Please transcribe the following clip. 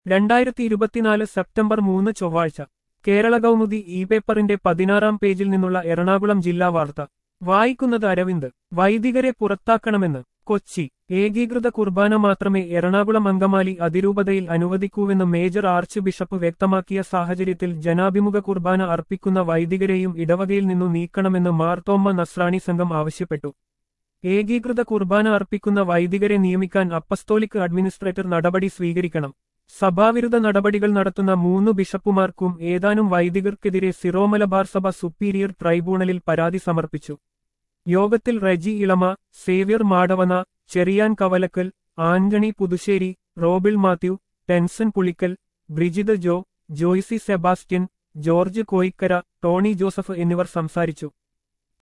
രണ്ടായിരത്തി ഇരുപത്തിനാല് സെപ്റ്റംബർ മൂന്ന് ചൊവ്വാഴ്ച കേരള കൗമുദി ഇ പേപ്പറിന്റെ പതിനാറാം പേജിൽ നിന്നുള്ള എറണാകുളം ജില്ലാ വാർത്ത വായിക്കുന്നത് അരവിന്ദ് വൈദികരെ പുറത്താക്കണമെന്ന് കൊച്ചി ഏകീകൃത കുർബാന മാത്രമേ എറണാകുളം അങ്കമാലി അതിരൂപതയിൽ അനുവദിക്കൂവെന്ന് മേജർ ആർച്ച് ബിഷപ്പ് വ്യക്തമാക്കിയ സാഹചര്യത്തിൽ ജനാഭിമുഖ കുർബാന അർപ്പിക്കുന്ന വൈദികരെയും ഇടവകയിൽ നിന്നു നീക്കണമെന്ന് മാർത്തോമ്മ നസ്രാണി സംഘം ആവശ്യപ്പെട്ടു ഏകീകൃത കുർബാന അർപ്പിക്കുന്ന വൈദികരെ നിയമിക്കാൻ അപ്പസ്തോലിക് അഡ്മിനിസ്ട്രേറ്റർ നടപടി സ്വീകരിക്കണം സഭാവിരുദ്ധ നടപടികൾ നടത്തുന്ന മൂന്ന് ബിഷപ്പുമാർക്കും ഏതാനും വൈദികർക്കെതിരെ സിറോമലബാർ സഭ സുപ്പീരിയർ ട്രൈബ്യൂണലിൽ പരാതി സമർപ്പിച്ചു യോഗത്തിൽ Reji Elama Xavier Madavana Cherian Kavalakkal Antony Puthussery Robil Mathew Tenson Pulickal Brijith Jo Joicy Sebastian George Koyikkara Tony Joseph എന്നിവർ സംസാരിച്ചു